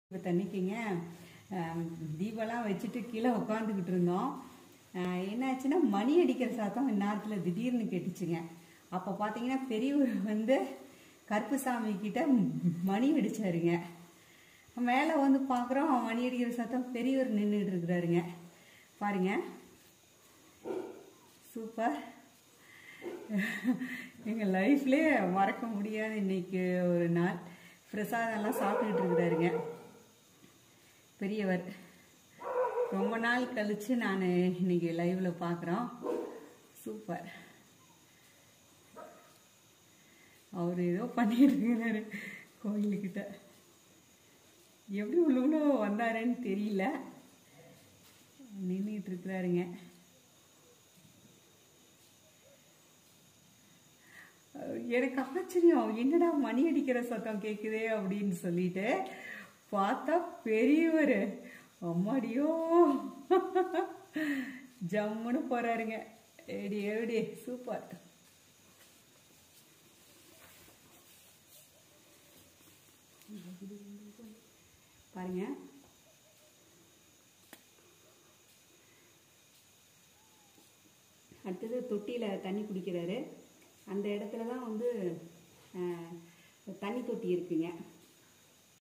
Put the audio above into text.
இப்போ தண்ணிக்குங்க ஆம், தீபம்லாம் வச்சுட்டு கீழே உட்காந்துக்கிட்டு இருந்தோம் ஆ, என்னாச்சுன்னா மணி அடிக்கிற சத்தம் இந்நேரத்தில் திடீர்னு கேட்டுச்சுங்க அப்போ பார்த்தீங்கன்னா பெரியவர் வந்து கருப்புசாமி கிட்ட மணி அடிச்சாருங்க மேலே வந்து பார்க்குறோம் மணி அடிக்கிற சத்தம் பெரியவர் நின்றுட்டு இருக்கிறாருங்க பாருங்க சூப்பர் எங்கள் லைஃப்லேயே மறக்க முடியாத இன்னைக்கு ஒரு நாள் பிரசாதம்லாம் சாப்பிட்டுட்டு இருக்கிறாருங்க பெரியவர் ரொம்ப நாள் கழிச்சு நான் இன்னைக்கு லைவ்ல பார்க்குறோம் சூப்பர் அவர் ஏதோ பண்ணிட்டு இருக்கிறாரு கோயிலுக்கிட்ட எப்படி உள்ளுக்குள்ள வந்தாருன்னு தெரியல நின்றுட்டு இருக்கிறாருங்க எனக்கு ஆச்சரியம் என்னடா மணி அடிக்கிற சத்தம் கேக்குதே அப்படின்னு சொல்லிட்டு பார்த்தா பெரியவர் அம்மாடியோ ஜம்முன்னு போறாருங்க ஏடி ஏடி சூப்பர் பாருங்க அடுத்தது தொட்டியில் தண்ணி குடிக்கிறாரு அந்த இடத்துல தான் வந்து அஹ், தண்ணி தொட்டி இருக்குங்க